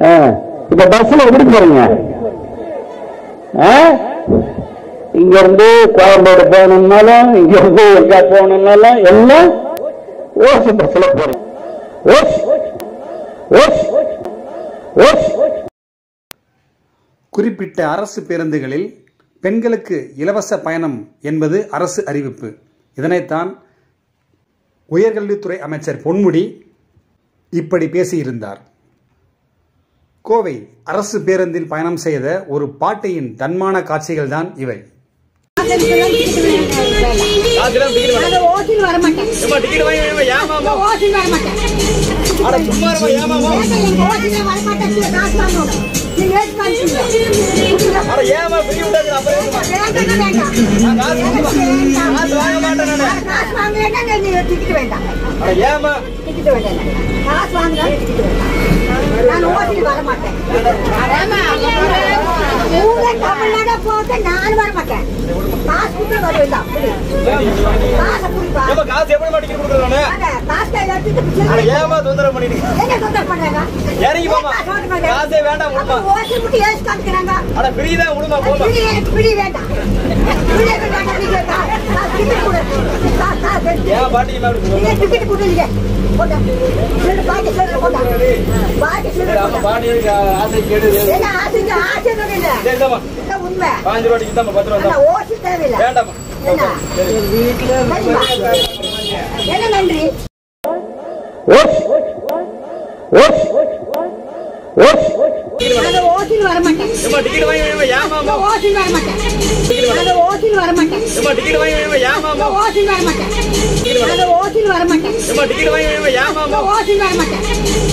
ஆ, இப்ப பஸ்ல எப்படி போறீங்க ஆ? இங்க இருந்து கோயம்பேடு போகணும்னாலும் இங்க இருந்து எங்க போகணும்னாலும் எல்லாம் ஓசி பஸ்ல போறீங்க ஓசி ஓசி ஓசி குறிப்பிட்ட அரசு பேருந்துகளில் பெண்களுக்கு இலவச பயணம் என்பது அரசு அறிவிப்பு இதனைத்தான் உயர்கல்வித்துறை அமைச்சர் பொன்முடி இப்படி பேசியிருந்தார் கோவை அரசு பேருந்தில் பயணம் செய்த ஒரு பாட்டியின் தன்மான காட்சிகள்தான் இவை அந்த ஓட்டில் வர மாட்டேன் இந்த ஓட்டில் வர மாட்டேன் எங்க ஓட்டில் வர மாட்டேன் இந்த காசு வாங்கணும் நீங்க ஏற்று காமிச்சீங்க காசு வாங்கலைன்னா நீங்க டிக்கெட் வேண்டாம் டிக்கெட் வேண்டாம் காசு வாங்கினா டிக்கெட் வேண்டாம் நான் ஓட்டில் வர மாட்டேன் ஊரே தமிழ்நாடு போட்டு நான் வர மாட்டேன் காசு கொடுத்து வருவேன் காசை கொடுப்பா காசு எப்படி மாட்டேங்க கொடுக்குறானே காசு கையில எடுத்துட்டு அட ஏமா தொந்தரவு பண்ணிட்டு என்ன தொந்தரவு பண்றாங்க இறங்கி போமா காசே வேண்டாம் விடுமா ஓட்டி முட்டி ஏசி காமிக்கிறாங்க அட ஃப்ரீ தான் விடுமா போமா பிடி பிடி வேண்டாம் பிடி வேண்டாம் நீங்க கா- கா- டிக்கெட் கொடு. கா- கா- ஏன் பாட்டி மாதிரி நீங்க டிக்கெட் கொடுங்க போட்டா ரெண்டு பாக்கி சொல்லு போட்டா பாக்கி சொல்லு நம்ம போட்டா பாட்டி ஆசை கேடுது என்ன ஆசைங்க ஆசை இல்ல சரிதாம்மா என்ன உண்மை பாஞ்சு ரூபாய்க்கு தாம்மா பத்து ரூபா ஆனா தான் ஓசி தேவையில்லை வேண்டாம்மா என்ன சரிம்மா. என்ன நன்றி ஓசி ஓசி ஓசி அந்த ஓட்டில் வர மாட்டேன் ஏமா டிக்கெட் வாங்கி வேணுமா ஏமா இந்த ஓட்டில் வர மாட்டேன் அந்த ஓட்டில் வர மாட்டேன் ஏமா டிக்கெட் வாங்கி வேணுமா ஏமா இந்த ஓட்டில் வர மாட்டேன் அந்த ஓட்டில் வர மாட்டேன் ஏமா டிக்கெட் வாங்கி வேணுமா ஏமா இந்த ஓட்டில் வர மாட்டேன்